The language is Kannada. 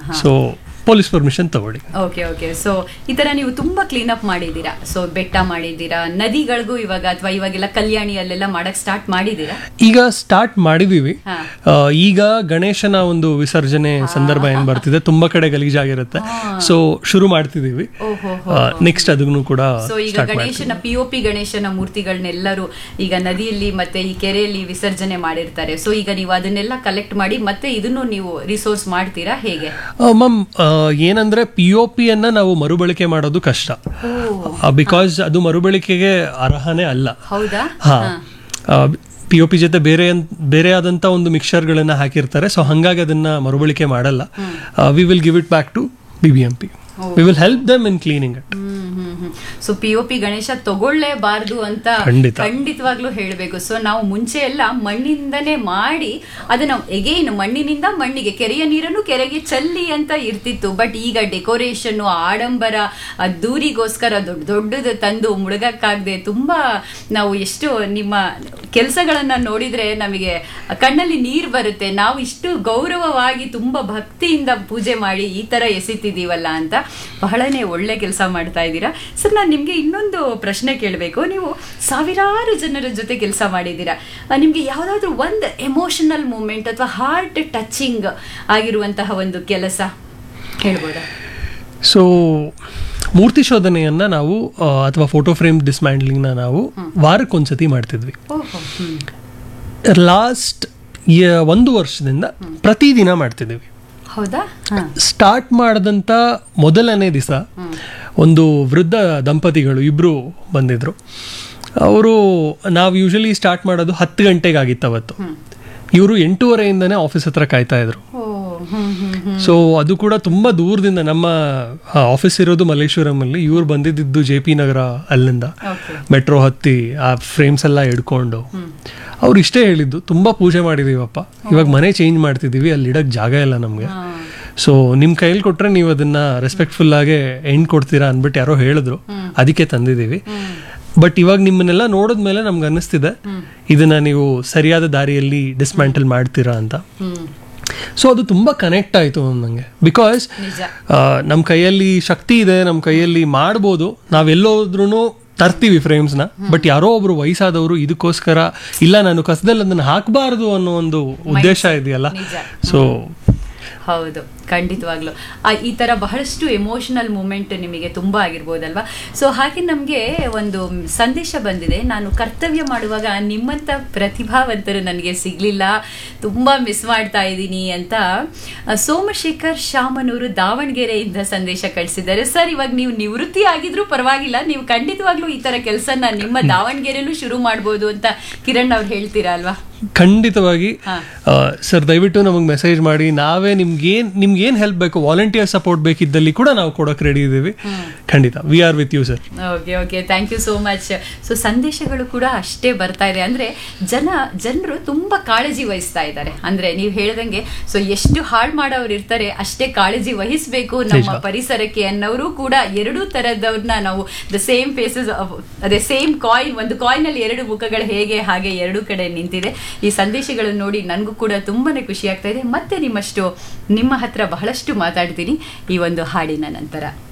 ಸೊ ಪೊಲೀಸ್ ಪರ್ಮಿಷನ್ ತಗೊಳ್ಳಿ ಓಕೆ ಓಕೆ ಸೊ ಈ ತರ ನೀವು ತುಂಬಾ ಕ್ಲೀನ್ ಅಪ್ ಮಾಡಿದ್ದೀರಾ ಸೊ ಬೆಟ್ಟ ಮಾಡಿದ್ದೀರಾ ನದಿಗಳಿಗೂ ಇವಾಗ ಅಥವಾ ಇವಾಗೆಲ್ಲ ಕಲ್ಯಾಣಿ ಅಲ್ಲೆಲ್ಲ ಮಾಡಕ್ ಸ್ಟಾರ್ಟ್ ಮಾಡಿದ್ದೀರಾ ಈಗ ಸ್ಟಾರ್ಟ್ ಮಾಡಿದೀವಿ ಹಾ. ಆ, ಈಗ ಗಣೇಶನ ಒಂದು ವಿಸರ್ಜನೆ ಸಂದರ್ಭ ಏನ್ ಬರ್ತಿದೆ ತುಂಬಾ ಕಡೆ ಗಲೀಜಾಗಿರುತ್ತೆ ಸೊ ಶುರು ಮಾಡ್ತಿದೀವಿ ಓಹೋ ನೆಕ್ಸ್ಟ್ ಅದನ್ನು ಕೂಡ ಸೊ ಈಗ ಸ್ಟಾರ್ಟ್ ಮಾಡ್ತೀವಿ ಗಣೇಶನ ಪಿ ಒ ಪಿ ಗಣೇಶನ ಮೂರ್ತಿಗಳನ್ನೆಲ್ಲರೂ ಈಗ ನದಿಯಲ್ಲಿ ಮತ್ತೆ ಈ ಕೆರೆಯಲ್ಲಿ ವಿಸರ್ಜನೆ ಮಾಡಿರ್ತಾರೆ ಸೊ ಈಗ ನೀವು ಅದನ್ನೆಲ್ಲ ಕಲೆಕ್ಟ್ ಮಾಡಿ ಮತ್ತೆ ಇದನ್ನು ನೀವು ರಿಸೋರ್ಸ್ ಮಾಡ್ತೀರಾ ಹೇಗೆ ಮ್ಯಾಮ್ ಏನಂದ್ರೆ ಪಿ ಒ ಪಿ ಅನ್ನ ನಾವು ಮರುಬಳಕೆ ಮಾಡೋದು ಕಷ್ಟ ಬಿಕಾಸ್ ಅದು ಮರುಬಳಕೆಗೆ ಅರ್ಹನೇ ಅಲ್ಲ ಹೌದಾ ಹಾ ಪಿ ಒ ಪಿ ಜೊತೆ ಬೇರೆ ಅನ್- ಬೇರೆ ಆದಂತ ಒಂದು ಮಿಕ್ಸ್ಚರ್ಗಳನ್ನ ಹಾಕಿರ್ತಾರೆ ಸೊ ಹಂಗಾಗಿ ಅದನ್ನ ಮರುಬಳಕೆ ಮಾಡಲ್ಲ we will give it back to B B M P we will help them in cleaning it so P O P Ganesha ತಗೊಳ್ಳೇಬಾರ್ದು ಅಂತ ಖಂಡಿತ. ಖಂಡಿತವಾಗ್ಲೂ ಹೇಳಬೇಕು ಸೊ ನಾವು ಮುಂಚೆ ಎಲ್ಲ ಮಣ್ಣಿಂದನೇ ಮಾಡಿ ಅದನ್ನ ಎಗೈನ್ ಮಣ್ಣಿನಿಂದ ಮಣ್ಣಿಗೆ ಕೆರೆಯ ನೀರನ್ನು ಕೆರೆಗೆ ಚಲ್ಲಿ ಅಂತ ಇರ್ತಿತ್ತು ಬಟ್ ಈಗ ಡೆಕೋರೇಷನ್ ಆಡಂಬರ ದೂರಿಗೋಸ್ಕರ ದೊಡ್ಡ ದೊಡ್ಡದು ತಂದು ಮುಳುಗಕ್ಕಾಗದೆ ತುಂಬಾ ನಾವು ಎಷ್ಟು ನಿಮ್ಮ ಕೆಲಸಗಳನ್ನ ನೋಡಿದ್ರೆ ನಮಗೆ ಕಣ್ಣಲ್ಲಿ ನೀರು ಬರುತ್ತೆ ನಾವು ಇಷ್ಟು ಗೌರವವಾಗಿ ತುಂಬಾ ಭಕ್ತಿಯಿಂದ ಪೂಜೆ ಮಾಡಿ ಈ ತರ ಎಸಿತಿದೀವಲ್ಲ ಅಂತ ಬಹಳನೇ ಒಳ್ಳೆ ಕೆಲಸ ಮಾಡ್ತಾ ಇದ್ದೀರಾ ಸರ್ ನಾನು ನಿಮ್ಗೆ ಇನ್ನೊಂದು ಪ್ರಶ್ನೆ ಕೇಳಬೇಕು ನೀವು ಸಾವಿರಾರು ಜನರ ಜೊತೆ ಕೆಲಸ ಮಾಡಿದ್ದೀರಾ ಆ, ನಿಮ್ಗೆ ಯಾವ್ದಾದ್ರು ಒಂದು ಎಮೋಷನಲ್ ಮೂಮೆಂಟ್ ಅಥವಾ ಹಾರ್ಟ್ ಟಚಿಂಗ್ ಆಗಿರುವಂತಹ ಒಂದು ಕೆಲಸ ಹೇಳ್ಬೋದಾ ಸೊ ಮೂರ್ತಿ ಶೋಧನೆಯನ್ನ ನಾವು ಆ, ಅಥವಾ ಫೋಟೋ ಫ್ರೇಮ್ ಡಿಸ್ಮ್ಯಾಂಡ್ಲಿಂಗ್ನ ನಾವು ವಾರಕ್ಕೊಂದ್ಸತಿ ಮಾಡ್ತಿದ್ವಿ ಓಹೋ ಹ್ಮ್ ಲಾಸ್ಟ್ ಒಂದು ವರ್ಷದಿಂದ ಪ್ರತಿದಿನ ಮಾಡ್ತಿದ್ದೀವಿ ಹೌದಾ ಹಾ ಸ್ಟಾರ್ಟ್ ಮಾಡಿದಂಥ ಮೊದಲನೇ ದಿವಸ ಒಂದು ವೃದ್ಧ ದಂಪತಿಗಳು ಇಬ್ಬರು ಬಂದಿದ್ರು ಅವರು ನಾವು ಯೂಶಲಿ ಸ್ಟಾರ್ಟ್ ಮಾಡೋದು ಹತ್ತು ಗಂಟೆಗೆ ಆಗಿತ್ತು ಅವತ್ತು ಇವರು ಎಂಟೂವರೆಯಿಂದನೇ ಆಫೀಸ್ ಹತ್ರ ಕಾಯ್ತಾ ಇದ್ರು ಓ ಹ್ಮ್ ಹ್ಮ್ ಹ್ಮ್ ಸೊ ಅದು ಕೂಡ ತುಂಬಾ ದೂರದಿಂದ ನಮ್ಮ ಆಫೀಸ್ ಇರೋದು ಮಲ್ಲೇಶ್ವರಂ ಅಲ್ಲಿ ಇವ್ರು ಬಂದಿದ್ದು ಜೆ ಪಿ ನಗರ ಅಲ್ಲಿಂದ ಓಕೆ ಮೆಟ್ರೋ ಹತ್ತಿ ಆ ಫ್ರೇಮ್ಸ್ ಎಲ್ಲ ಹಿಡ್ಕೊಂಡು ಅವ್ರು ಇಷ್ಟೇ ಹೇಳಿದ್ದು ತುಂಬಾ ಪೂಜೆ ಮಾಡಿದೀವಪ್ಪ ಇವಾಗ ಮನೆ ಚೇಂಜ್ ಮಾಡ್ತಿದೀವಿ ಅಲ್ಲಿ ಇಡಕ್ ಜಾಗ ಇಲ್ಲ ನಮ್ಗೆ ಹಾ ಸೊ ನಿಮ್ ಕೈಯಲ್ಲಿ ಕೊಟ್ರೆ ನೀವು ಅದನ್ನ ರೆಸ್ಪೆಕ್ಟ್ಫುಲ್ ಆಗಿ ಎಂಡ್ ಕೊಡ್ತೀರಾ ಅನ್ಬಿಟ್ಟು ಯಾರೋ ಹೇಳಿದ್ರು ಅದಕ್ಕೆ ತಂದಿದೀವಿ ಬಟ್ ಇವಾಗ ನಿಮ್ಮನ್ನೆಲ್ಲ ನೋಡಿದ್ಮೇಲೆ ನಮ್ಗೆ ಅನ್ನಿಸ್ತಿದೆ ಇದನ್ನ ನೀವು ಸರಿಯಾದ ದಾರಿಯಲ್ಲಿ ಡಿಸ್ಮ್ಯಾಂಟಲ್ ಮಾಡ್ತೀರಾ ಅಂತ ಹ್ಮ್ ಸೊ ಅದು ತುಂಬಾ ಕನೆಕ್ಟ್ ಆಯ್ತು ನನಗೆ ಬಿಕಾಸ್ ನಿಜ ನಮ್ಮ ಕೈಯಲ್ಲಿ ಶಕ್ತಿ ಇದೆ ನಮ್ಮ ಕೈಯಲ್ಲಿ ಮಾಡ್ಬೋದು ನಾವೆಲ್ಲೋದ್ರೂ ತರ್ತೀವಿ ಫ್ರೇಮ್ಸ್ನ ಬಟ್ ಯಾರೋ ಒಬ್ರು ವಯಸ್ಸಾದವರು ಇದಕ್ಕೋಸ್ಕರ ಇಲ್ಲ ನಾನು ಕಸದಲ್ಲಿ ಅದನ್ನ ಹಾಕಬಾರ್ದು ಅನ್ನೋ ಒಂದು ಉದ್ದೇಶ ಇದೆಯಲ್ಲ ನಿಜ. ಸೊ ಹೌದು ಖಂಡಿತವಾಗ್ಲು ಆ, ಈ ತರ ಬಹಳಷ್ಟು ಎಮೋಷನಲ್ ಮೂಮೆಂಟ್ ನಿಮಗೆ ತುಂಬಾ ಆಗಿರ್ಬೋದಲ್ವಾ ಸೊ ಹಾಗೆ ನಮಗೆ ಒಂದು ಸಂದೇಶ ಬಂದಿದೆ ನಾನು ಕರ್ತವ್ಯ ಮಾಡುವಾಗ ನಿಮ್ಮಂತ ಪ್ರತಿಭಾವಂತರು ನನಗೆ ಸಿಗ್ಲಿಲ್ಲ ತುಂಬಾ ಮಿಸ್ ಮಾಡ್ತಾ ಇದ್ದೀನಿ ಅಂತ ಆ, ಸೋಮಶೇಖರ್ ಶಾಮನೂರು ದಾವಣಗೆರೆಯಿಂದ ಸಂದೇಶ ಕಳಿಸಿದ್ದಾರೆ ಸರ್ ಇವಾಗ ನೀವು ನಿವೃತ್ತಿ ಆಗಿದ್ರೂ ಪರವಾಗಿಲ್ಲ ನೀವು ಖಂಡಿತವಾಗ್ಲೂ ಈ ತರ ಕೆಲಸನ ನಿಮ್ಮ ದಾವಣಗೆರೆಯಲ್ಲೂ ಶುರು ಮಾಡ್ಬೋದು ಅಂತ ಕಿರಣ್ ಅವ್ರು ಹೇಳ್ತೀರಾ ಅಲ್ವಾ ಖಂಡಿತವಾಗಿ ಹಾ. ಸರ್ ದಯವಿಟ್ಟು ನಮಗೆ ಮೆಸೇಜ್ ಮಾಡಿ ನಾವೇ ನಿಮ್ಗೇನ್ ನಿಮ್ಗೇನ್ ಹೆಲ್ಪ್ ಬೇಕು ವಾಲಂಟಿಯರ್ ಸಪೋರ್ಟ್ ಬೇಕಿದ್ದಲ್ಲಿ ಕೂಡ ನಾವು ಕೊಡೋಕೆ ರೆಡಿ ಇದ್ದೀವಿ ಖಂಡಿತ we are with you sir okay okay thank you so much so ಸಂದೇಶಗಳು ಕೂಡ ಅಷ್ಟೇ ಬರ್ತಾ ಇದೆ ಅಂದ್ರೆ ಜನ ಜನರು ತುಂಬಾ ಕಾಳಜಿ ವಹಿಸ್ತಾ ಇದ್ದಾರೆ ಅಂದ್ರೆ ನೀವು ಹೇಳ್ದಂಗೆ ಸೊ ಎಷ್ಟು ಹಾಳು ಮಾಡೋರು ಇರ್ತಾರೆ ಅಷ್ಟೇ ಕಾಳಜಿ ವಹಿಸಬೇಕು ನಮ್ಮ ನಿಜ. ಪರಿಸರಕ್ಕೆ ಅನ್ನೋರು ಕೂಡ ಎರಡೂ ತರದವ್ರನ್ನ ನಾವು ದ ಸೇಮ್ ಫೇಸಸ್ ಅದೇ ಸೇಮ್ ಕಾಯಿನ್ ಒಂದು ಕಾಯಿನ್ ಅಲ್ಲಿ ಎರಡು ಮುಖಗಳು ಹೇಗೆ ಹಾಗೆ ಎರಡು ಕಡೆ ನಿಂತಿದೆ ಈ ಸಂದೇಶಗಳನ್ನು ನೋಡಿ ನನಗೂ ಕೂಡ ತುಂಬಾನೇ ಖುಷಿ ಆಗ್ತಾ ಇದೆ ಮತ್ತೆ ನಿಮ್ಮಷ್ಟು ನಿಮ್ಮ ಹತ್ರ ಬಹಳಷ್ಟು ಮಾತಾಡ್ತೀನಿ ಈ ಒಂದು ಹಾಡಿನ ನಂತರ